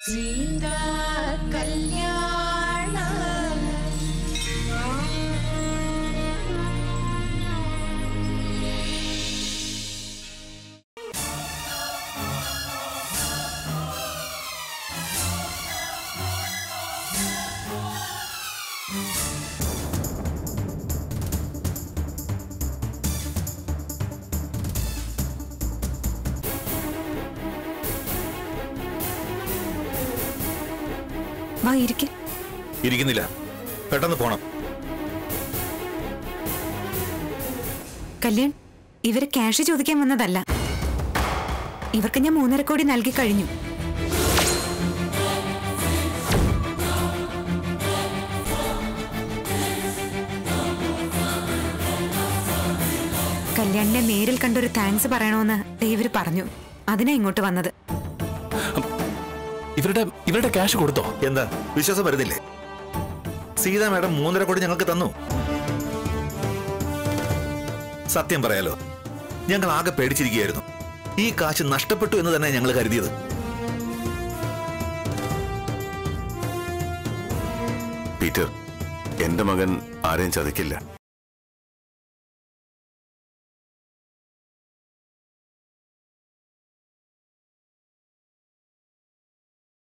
സീതാ കല്യാണം വാ ഇരിക്കെ ഇരിക്കുന്നില്ല പെട്ടെന്ന് പോണം കല്യാൺ ഇവര് ക്യാഷ് ചോദിക്കാൻ വന്നതല്ല ഇവർക്ക് ഞാൻ മൂന്നര കോടി നൽകി കഴിഞ്ഞു കല്യാണിനെ നേരിൽ കണ്ടൊരു താങ്ക്സ് പറയണമെന്ന് ദേ ഇവര് പറഞ്ഞു അതിനാ ഇങ്ങോട്ട് വന്നത് ഇവരുടെ ഇവരുടെ ക്യാഷ് കൊടുത്തോ എന്താ വിശ്വാസം വരുന്നില്ലേ സീത മാഡം മൂന്നര കോടി ഞങ്ങൾക്ക് തന്നു സത്യം പറയാലോ ഞങ്ങൾ ആകെ പേടിച്ചിരിക്കുകയായിരുന്നു ഈ കാശ് നഷ്ടപ്പെട്ടു എന്ന് തന്നെ ഞങ്ങൾ കരുതിയത് പീറ്റർ എന്റെ മകൻ ആരെയും ചതിക്കില്ല